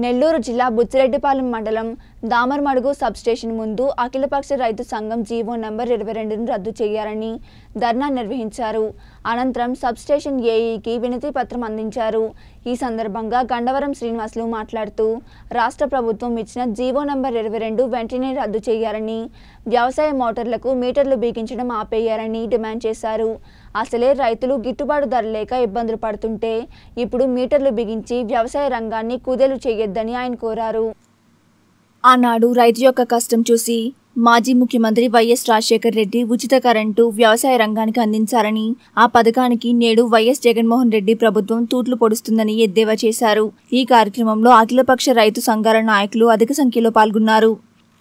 నెల్లూరు జిల్లా బుచ్చిరెడ్డిపాలెం మండలం దామర్మడుగు సబ్స్టేషన్ ముందు అఖిలపక్ష రైతు సంఘం జీవో నంబర్ ఇరవై రెండును రద్దు చేయాలని ధర్నా నిర్వహించారు అనంతరం సబ్స్టేషన్ ఏఈకి వినతి పత్రం అందించారు ఈ సందర్భంగా గండవరం శ్రీనివాసులు మాట్లాడుతూ రాష్ట్ర ప్రభుత్వం ఇచ్చిన జీవో నంబర్ ఇరవై రెండు వెంటనే రద్దు చేయాలని వ్యవసాయ మోటార్లకు మీటర్లు బిగించడం ఆపేయాలని డిమాండ్ చేశారు అసలే రైతులు గిట్టుబాటు ధర లేక ఇబ్బందులు పడుతుంటే ఇప్పుడు మీటర్లు బిగించి వ్యవసాయ రంగాన్ని కుదేలు చేయొద్దని ఆయన కోరారు ఆనాడు రైతు యొక్క కష్టం చూసి మాజీ ముఖ్యమంత్రి వైఎస్ రాజశేఖర్ రెడ్డి ఉచిత కరెంటు వ్యవసాయ రంగానికి అందించారని ఆ పథకానికి నేడు వైఎస్ జగన్మోహన్ రెడ్డి ప్రభుత్వం తూట్లు పొడుస్తుందని ఎద్దేవా చేశారు ఈ కార్యక్రమంలో అఖిలపక్ష రైతు సంఘాల నాయకులు అధిక సంఖ్యలో పాల్గొన్నారు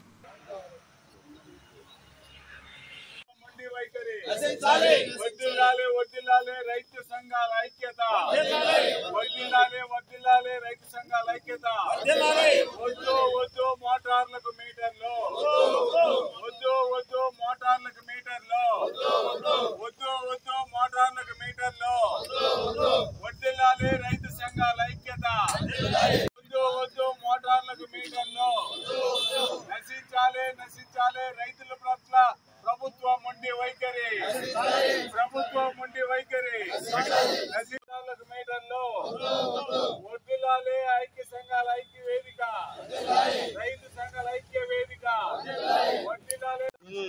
మండి వైఖరి వడ్డిల్లాలి వడ్డిల్లాలి రైతు సంఘాల ఐక్యత వడ్డిల్లాలి వడ్డిల్లాలి రైతు సంఘాల ఐక్యత వద్దు వద్దు మోటార్లకు మీటర్లు వద్దు వద్దు మోటార్లకు మీటర్లు వద్దు వద్దు మోటార్లకు మీటర్లు వడ్డిల్లాలి రైతు సంఘాల ఐక్యత వద్దు వద్దు మోటార్లకు మీటర్లు నశించాలి నశించాలి రైతుల పట్ల ప్రభుత్వం ఉండి వైఖరి ప్రభుత్వం ఉండి వైఖరి నశించాలకు మీటర్లు వడ్డిల్లాలి ఐక్య సంఘాల ఐక్య వేదిక రైతు సంఘాల ఐక్య వేదిక వడ్డిల్లాలి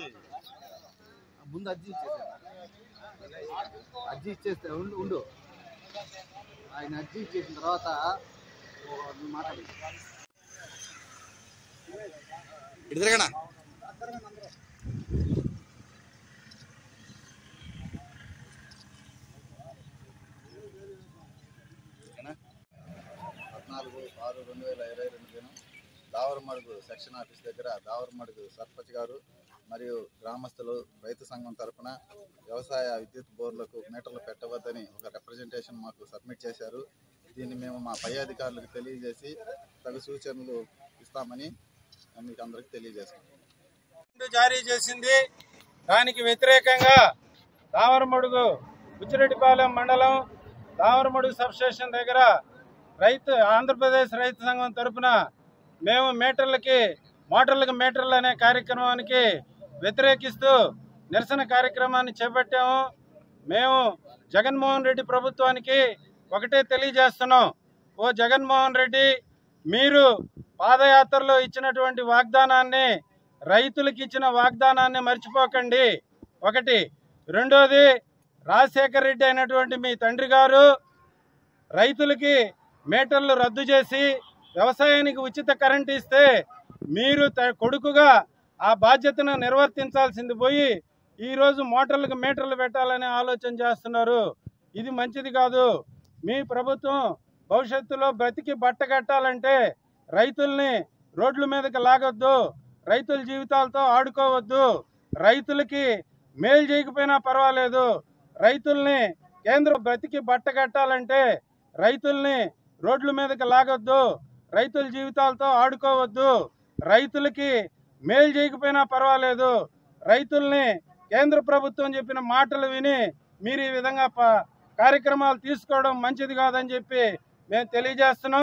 ముందు అర్జీ ఇచ్చేసాను అర్జీ ఇచ్చేస్తే ఉండు ఉండు ఆయన అర్జీ ఇచ్చేసిన తర్వాత ఓ, నువ్వు మాట్లాడు ఇటు తిరగనా పద్నాలుగు ఆరు రెండు వేల ఇరవై రెండు దినం దావరమడుగు సెక్షన్ ఆఫీస్ దగ్గర దావరమడుగు సర్పంచ్ గారు మరియు గ్రామస్తులు రైతు సంఘం తరపున వ్యవసాయ విద్యుత్ బోర్డులకు మీటర్లు పెట్టవద్దని ఒక రిప్రజెంటేషన్ మాకు సబ్మిట్ చేశారు దీన్ని మేము మా పై అధికారులకు తెలియజేసి తగు సూచనలు ఇస్తామని మీకు అందరికీ తెలియజేస్తాం జారీ చేసింది దానికి వ్యతిరేకంగా దావరమడుగు బుచ్చిరెడ్డిపాలెం మండలం దావరమడుగు సబ్స్టేషన్ దగ్గర రైతు ఆంధ్రప్రదేశ్ రైతు సంఘం తరపున మేము మీటర్లకి మోటార్లకు మీటర్లు అనే కార్యక్రమానికి వ్యతిరేకిస్తూ నిరసన కార్యక్రమాన్ని చేపట్టాము మేము జగన్మోహన్ రెడ్డి ప్రభుత్వానికి ఒకటే తెలియజేస్తున్నాం ఓ జగన్మోహన్ రెడ్డి మీరు పాదయాత్రలో ఇచ్చినటువంటి వాగ్దానాన్ని రైతులకు ఇచ్చిన వాగ్దానాన్ని మర్చిపోకండి ఒకటి రెండోది రాజశేఖర్ రెడ్డి అయినటువంటి మీ తండ్రి గారు రైతులకి మీటర్లు రద్దు చేసి వ్యవసాయానికి ఉచిత కరెంట్ ఇస్తే మీరు త- కొడుకుగా ఆ బాధ్యతను నిర్వర్తించాల్సింది పోయి ఈరోజు మోటార్లకు మీటర్లు పెట్టాలనే ఆలోచన చేస్తున్నారు ఇది మంచిది కాదు మీ ప్రభుత్వం భవిష్యత్తులో బ్రతికి బట్ట కట్టాలంటే రైతుల్ని రోడ్ల మీదకి లాగొద్దు రైతుల జీవితాలతో ఆడుకోవద్దు రైతులకి మేలు చేయకపోయినా పర్వాలేదు రైతుల్ని కేంద్రం బ్రతికి బట్ట కట్టాలంటే రైతుల్ని రోడ్ల మీదకి లాగొద్దు రైతుల జీవితాలతో ఆడుకోవద్దు రైతులకి మేలు చేయకపోయినా పర్వాలేదు రైతుల్ని కేంద్ర ప్రభుత్వం చెప్పిన మాటలు విని మీరు ఈ విధంగా ప- కార్యక్రమాలు తీసుకోవడం మంచిది కాదని చెప్పి మేము తెలియజేస్తున్నాం